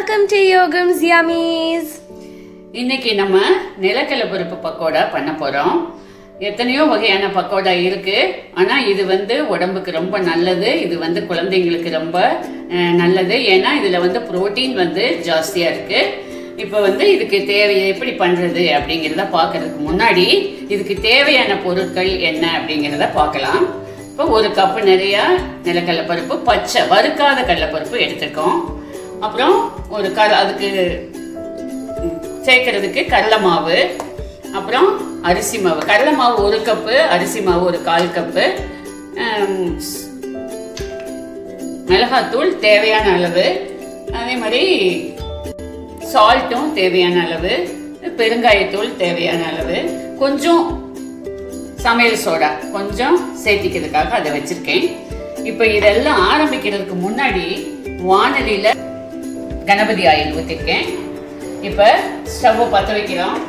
Welcome to Yogam's Yummies. இன்னைக்கு நம்ம நிலக்கடலை பருப்பு பக்கோடா பண்ண போகிறோம் எத்தனையோ வகையான பக்கோடா இருக்கு ஆனால் இது வந்து உடம்புக்கு ரொம்ப நல்லது இது வந்து குழந்தைங்களுக்கு ரொம்ப அஹ், நல்லது ஏன்னா இதில் வந்து புரோட்டீன் வந்து ஜாஸ்தியாக இருக்கு இப்போ வந்து இதுக்கு தேவை எப்படி பண்ணுறது அப்படிங்கிறத பார்க்கறதுக்கு முன்னாடி இதுக்கு தேவையான பொருட்கள் என்ன அப்படிங்கிறத பார்க்கலாம் இப்போ ஒரு கப்பு நிறையா நிலக்கடலை பருப்பு பச்சை வறுக்காத கடலைப்பருப்பு எடுத்துருக்கோம் அப்புறம் ஒரு க அதுக்கு சேர்க்கறதுக்கு கடலை மாவு அப்புறம் அரிசி மாவு கடலை மாவு ஒரு கப்பு அரிசி மாவு ஒரு கால் கப்பு ஆம், ஸ்- மிளகாத்தூள் தேவையான அளவு அதே மாதிரி சால்ட்டும் தேவையான அளவு பெருங்காயத்தூள் தேவையான அளவு கொஞ்சம் சமையல் சோடா கொஞ்சம் சேர்த்திக்கிறதுக்காக அதை வச்சிருக்கேன் இப்போ இதெல்லாம் ஆரம்பிக்கிறதுக்கு முன்னாடி வானலியில் கணபதி ஆயில் ஊற்றிருக்கேன் இப்போ ஸ்டவ்வை பற்ற வைக்கிறோம்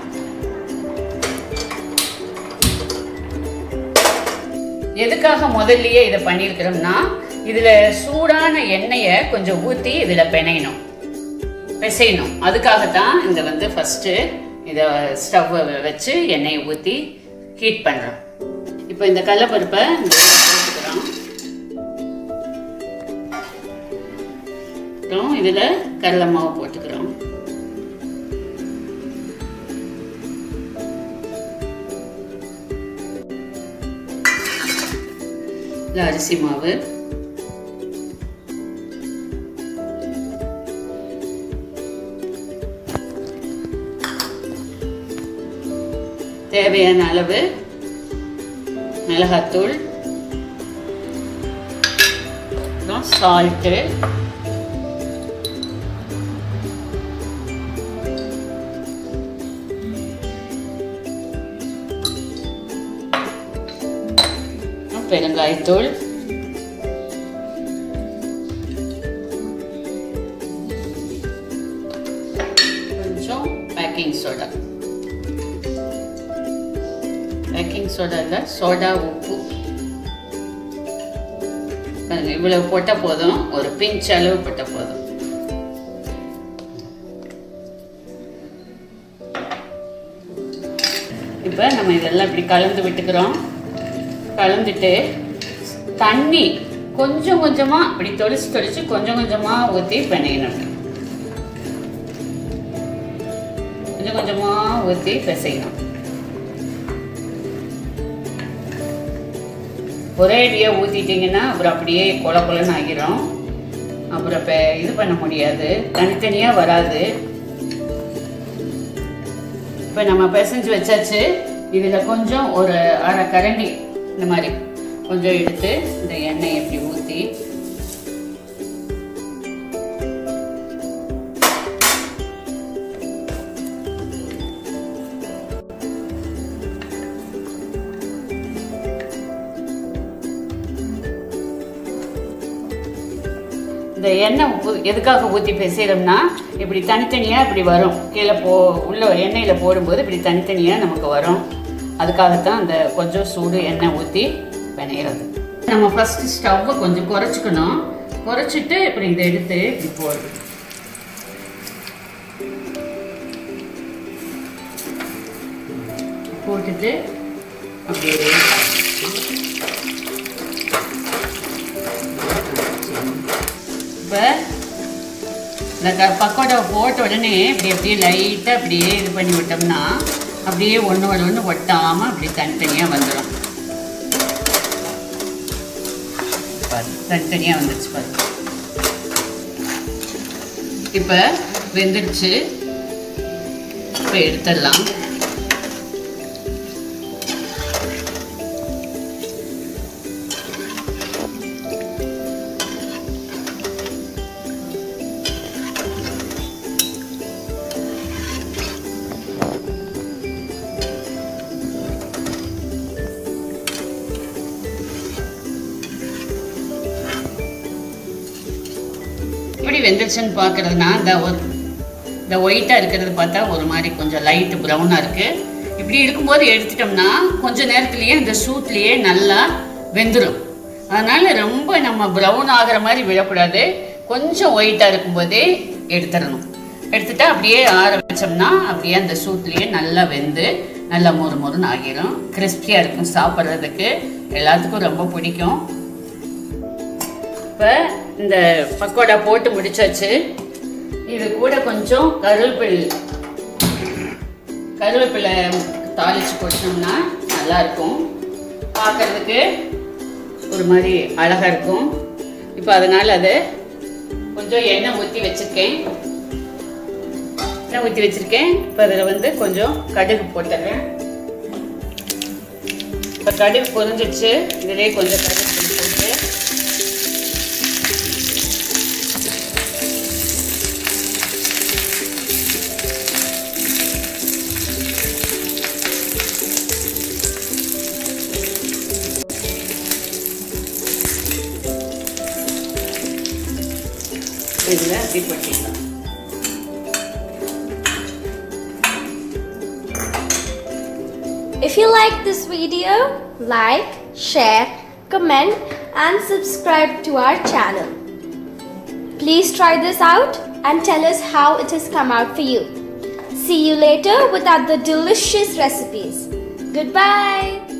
எதுக்காக முதல்லயே இதை பண்ணியிருக்கிறோம்னா இதில் சூடான எண்ணெயை கொஞ்சம் ஊற்றி இதில் பிணையணும் பிசையணும் அதுக்காகத்தான் இந்த வந்து ஃபஸ்ட்டு இதை ஸ்டவ்வை வச்சு எண்ணெயை ஊற்றி ஹீட் பண்ணுறோம் இப்போ இந்த கடலப்பருப்பை இந்த இதில் போட்டுக்கிறோம் அப்புறம் இதில் கடலை மாவு போட்டுக்கிறோம் இதில் அரிசி மாவு தேவையான அளவு மிளகாத்தூள் அப்புறம் சால்ட்டு அப்புறம் பெருங்காயத்தூள் கொஞ்சம் பேக்கிங் சோடா பேக்கிங் சோடா இல்லை சோடா உப்பு பாருங்க, இவ்வளவு போட்டால் போதும் ஒரு பிஞ்ச் அளவு போட்டால் போதும் இப்போ நம்ம இதெல்லாம் இப்படி கலந்து விட்டுக்கிறோம் கலந்துட்டு தண்ணி கொஞ்சம் கொஞ்சமாக இப்படி தொளிச்சு தொளிச்சு கொஞ்சம் கொஞ்சமாக ஊற்றி பிணையணும் கொஞ்சம் கொஞ்சமாக ஊற்றி பிசையணும் ஒரே அடியாக ஊற்றிட்டிங்கன்னா அப்புறம் அப்படியே கொல கொலன்னு ஆகிரும் அப்புறம் இப்போ இது பண்ண முடியாது தனித்தனியாக வராது இப்போ நம்ம பிசைஞ்சு வச்சாச்சு இதில் கொஞ்சம் ஒரு அரை கரண்டி இந்த மாதிரி கொஞ்சம் எடுத்து இந்த எண்ணெய் எப்படி ஊற்றி இந்த எண்ணெய் உப்பு எதுக்காக ஊற்றி பிசைகிறோம்னா இப்படி தனித்தனியாக இப்படி வரும் கீழே போ உள்ள எண்ணெயில் போடும்போது இப்படி தனித்தனியாக நமக்கு வரும் அதுக்காகத்தான் அந்த கொஞ்சம் சூடு எண்ணெய் ஊற்றி பிணையிறது நம்ம ஃபஸ்ட்டு ஸ்டவ்வை கொஞ்சம் குறைச்சிக்கணும் குறைச்சிட்டு இப்படி இதை எடுத்து இப்படி போடுது போட்டுட்டு அப்படியே இப்போ இந்த க பக்கோடாவை போட்ட உடனே இப்படி அப்படியே லைட்டாக அப்படியே இது பண்ணி விட்டோம்னா அப்படியே ஒன்றோட ஒன்று ஒட்டாமல் அப்படி தனித்தனியாக வந்துடும் பாரு தனித்தனியாக வந்துருச்சு பாரு இப்போ வெந்துருச்சு இப்போ எடுத்துடலாம் எப்படி வெந்துருச்சுன்னு பார்க்குறதுனா இந்த ஒரு இந்த ஒயிட்டாக இருக்கிறது பார்த்தா ஒரு மாதிரி கொஞ்சம் லைட்டு ப்ரௌனாக இருக்குது இப்படி இருக்கும்போது எடுத்துட்டோம்னா கொஞ்ச நேரத்துலேயே இந்த சூட்லேயே நல்லா வெந்துடும் அதனால் ரொம்ப நம்ம ப்ரௌன் ஆகிற மாதிரி விடக்கூடாது கொஞ்சம் ஒயிட்டாக இருக்கும்போதே எடுத்துடணும் எடுத்துட்டு அப்படியே ஆற வச்சோம்னா அப்படியே அந்த சூட்லேயே நல்லா வெந்து நல்லா மொறு மொறுன்னு ஆகிரும் கிறிஸ்பியாக இருக்கும் சாப்பிட்றதுக்கு எல்லாத்துக்கும் ரொம்ப பிடிக்கும் இப்போ இந்த பக்கோடா போட்டு முடிச்சாச்சு இது கூட கொஞ்சம் கருவேப்பில் கருவேப்பிலை தாளிச்சு போட்டோம்னா நல்லா இருக்கும் பார்க்கறதுக்கு ஒரு மாதிரி அழகாக இருக்கும் இப்போ அதனால் அதை கொஞ்சம் எண்ணெய் ஊற்றி வச்சுருக்கேன் எண்ணெய் ஊற்றி வச்சுருக்கேன் இப்போ அதில் வந்து கொஞ்சம் கடுகு போட்டுறேன் இப்போ கடுகு பொரிஞ்சிடுச்சு இதிலே கொஞ்சம் கடுகு போட்டு இதில் அப்படி போட்டிடலாம் If you like this video, like, share, comment and subscribe to our channel. Please try this out and tell us how it has come out for you. See you later with other delicious recipes. Goodbye.